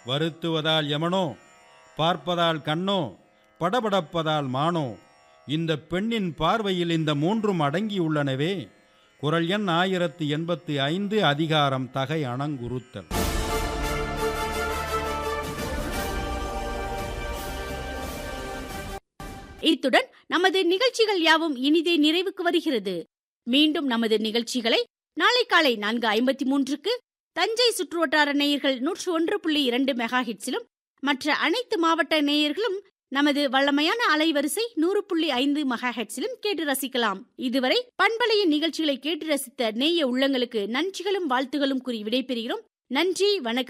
வருத்துவதால் Emeneau பார்ப்பதால் கண்ணோ படபடப்பதால் மானோ இந்த பெண்ணின் பார்வையில் இந்த மூன்றும் அடங்கியுள்ளனவே குரல் எண் ஆயிரத்து எண்பத்தி ஐந்து அதிகாரம் தகை அணங்குறுத்தல் இத்துடன் நமது நிகழ்ச்சிகள் யாவும் இனிதே நிறைவுக்கு வருகிறது மீண்டும் நமது நிகழ்ச்சிகளை நாளை காலை நான்கு ஐம்பத்தி மூன்றுக்கு தஞ்சை சுற்றுவட்டார நேயர்கள் நூற்று ஒன்று புள்ளி இரண்டு மெகா ஹிட்ஸிலும் மற்ற அனைத்து மாவட்ட நேயர்களும் நமது வல்லமையான அலைவரிசை நூறு புள்ளி ஐந்து மெகா ஹெட்ஸிலும் கேட்டு ரசிக்கலாம் இதுவரை பண்பலையின் நிகழ்ச்சிகளை கேட்டு ரசித்த நேய உள்ளங்களுக்கு நன்றிகளும் வாழ்த்துகளும் கூறி விடைபெறுகிறோம் நன்றி வணக்கம்